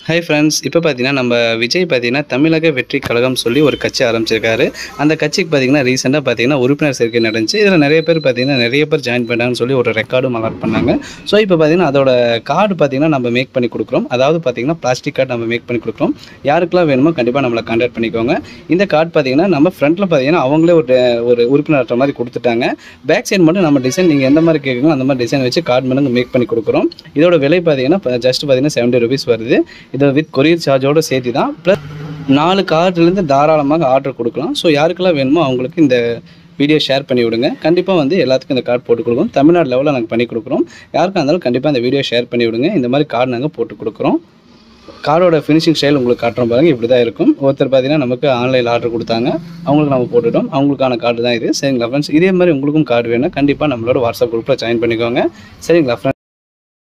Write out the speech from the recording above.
hi friends இப்போ பார்த்தீங்கன்னா நம்ம விஜய் பார்த்தீங்கன்னா தமிழக வெற்றி கழகம் சொல்லி ஒரு கட்சி ஆரம்பிச்சிருக்காரு அந்த கட்சிக்கு பார்த்தீங்கன்னா ரீசெண்டாக பார்த்தீங்கன்னா உறுப்பினர் சேர்க்கை நடந்துச்சு இதில் நிறைய பேர் பார்த்தீங்கன்னா நிறைய பேர் ஜாயின் பண்ணாங்கன்னு சொல்லி ஒரு ரெக்கார்டும் அலாட் பண்ணாங்க ஸோ இப்போ பார்த்தீங்கன்னா அதோட கார்டு பார்த்தீங்கன்னா நம்ம மேக் பண்ணி கொடுக்குறோம் அதாவது பார்த்தீங்கன்னா பிளாஸ்டிக் கார்டு நம்ம மேக் பண்ணி கொடுக்குறோம் யாருக்கெல்லாம் வேணுமோ கண்டிப்பாக நம்மளை கான்டாக்ட் பண்ணிக்கோங்க இந்த கார்டு பார்த்தீங்கன்னா நம்ம ஃப்ரண்ட்டில் பார்த்தீங்கன்னா அவங்களே ஒரு ஒரு உறுப்பினர் மாதிரி கொடுத்துட்டாங்க பேக் சைடு மட்டும் நம்ம டிசைன் நீங்கள் எந்த மாதிரி கேட்குறீங்களோ அந்த மாதிரி டிசைன் வச்சு கார்டு மட்டும் மேக் பண்ணி கொடுக்குறோம் இதோட விலை பார்த்தீங்கன்னா ஜஸ்ட் பார்த்தீங்கன்னா செவன்ட்டி ருபீஸ் வருது இது வித் கொரியர் சார்ஜோட சேர்த்து தான் ப்ளஸ் நாலு கார்டுலேருந்து தாராளமாக ஆர்டர் கொடுக்கலாம் ஸோ யாருக்கெல்லாம் வேணுமோ அவங்களுக்கு இந்த வீடியோ ஷேர் பண்ணி விடுங்க கண்டிப்பாக வந்து எல்லாத்துக்கும் இந்த கார்டு போட்டு கொடுக்குறோம் தமிழ்நாடு லெவலில் நாங்கள் பண்ணி கொடுக்குறோம் யாருக்கா இருந்தாலும் கண்டிப்பாக இந்த வீடியோ ஷேர் பண்ணி விடுங்க இந்த மாதிரி கார்டு நாங்கள் போட்டு கொடுக்குறோம் கார்டோட ஃபினிஷிங் ஸ்டைல் உங்களுக்கு காட்டுறோம் பாருங்க இப்படி தான் இருக்கும் ஒருத்தர் பார்த்தீங்கன்னா நமக்கு ஆன்லைனில் ஆர்டர் கொடுத்தாங்க அவங்களுக்கு நம்ம போட்டுட்டோம் அவங்களுக்கான கார்டு தான் இது சரிங்களா ஃப்ரெண்ட்ஸ் இதே மாதிரி உங்களுக்கும் கார்டு வேணும் கண்டிப்பாக நம்மளோட வாட்ஸ்அப் குரூப்பில் ஜாயின் பண்ணிக்கோங்க சரிங்களா ஃப்ரெண்ட்ஸ்